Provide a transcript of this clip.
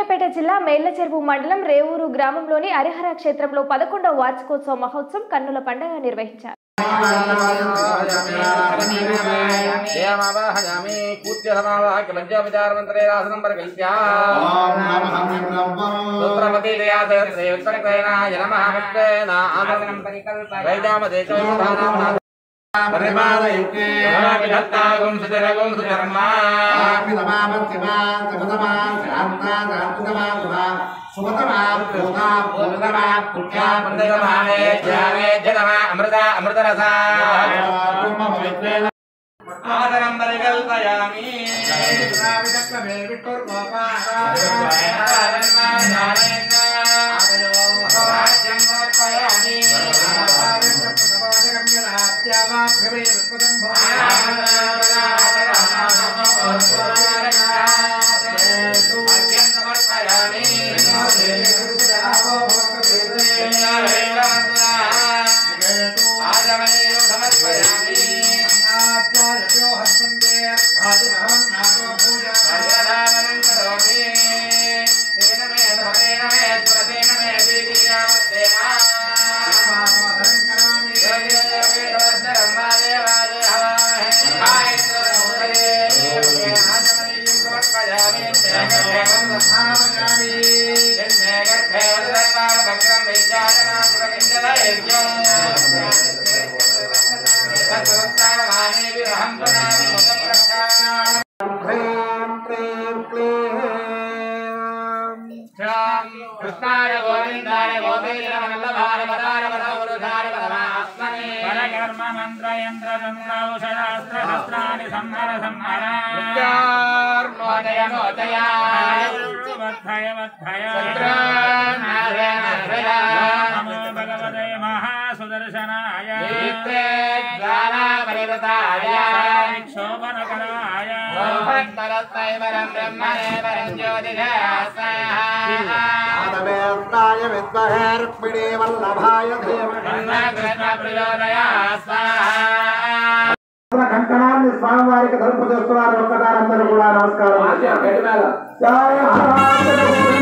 సూర్యాపేట జిల్లా మేళ్లచెరువు మండలం రేవూరు గ్రామంలోని హరిహర క్షేత్రంలో పదకొండవ వార్షికోత్సవ మహోత్సవం కన్నుల పండుగ నిర్వహించారు దేవమావాహయామి కూత్య సమావాహ్య పంచావిచారమంత్రే ఆసనం పరికల్ప్య సూత్రమతి దయాదేవత్రేణ నమః విశ్వేన ఆసనం పరికల్పయ వైదామదేశోధానాం విధత్తాగుం సుతిరగుం సుధర్మా అమృతమానే ధ్యానే జనమా అమృత అమృతరసా ఆసనం పరికల్పయామి కృష్ణాయ గోవిందాయ గోపీర వల్లభాయ పదార పదౌరుధాయ పరమాత్మనే పరకర్మ మంత్ర యంత్ర తంత్ర ఔషధాస్త్ర శస్త్రాన్ని సంహర సంహర నోదయ నోదయ వద్ధయ వద్ధయ చంద్రానాయ నాయ నమో భగవతే మహాసుదర్శనాయ నేత్రే జ్వాలా పరివృతాయ శోభనకరాయ సోహంతరత్వై వరం బ్రహ్మణే వరం జ్యోతిషాస్వాహా ఆదవేత్తాయ విద్మహే రుక్మిణీ వల్లభాయ ధీమహి కృష్ణ ప్రచోదయా స్వాహా కంకణాన్ని స్వామివారికి ధర్మ చేస్తున్నారు ఒక్కదారందరూ కూడా నమస్కారం జయ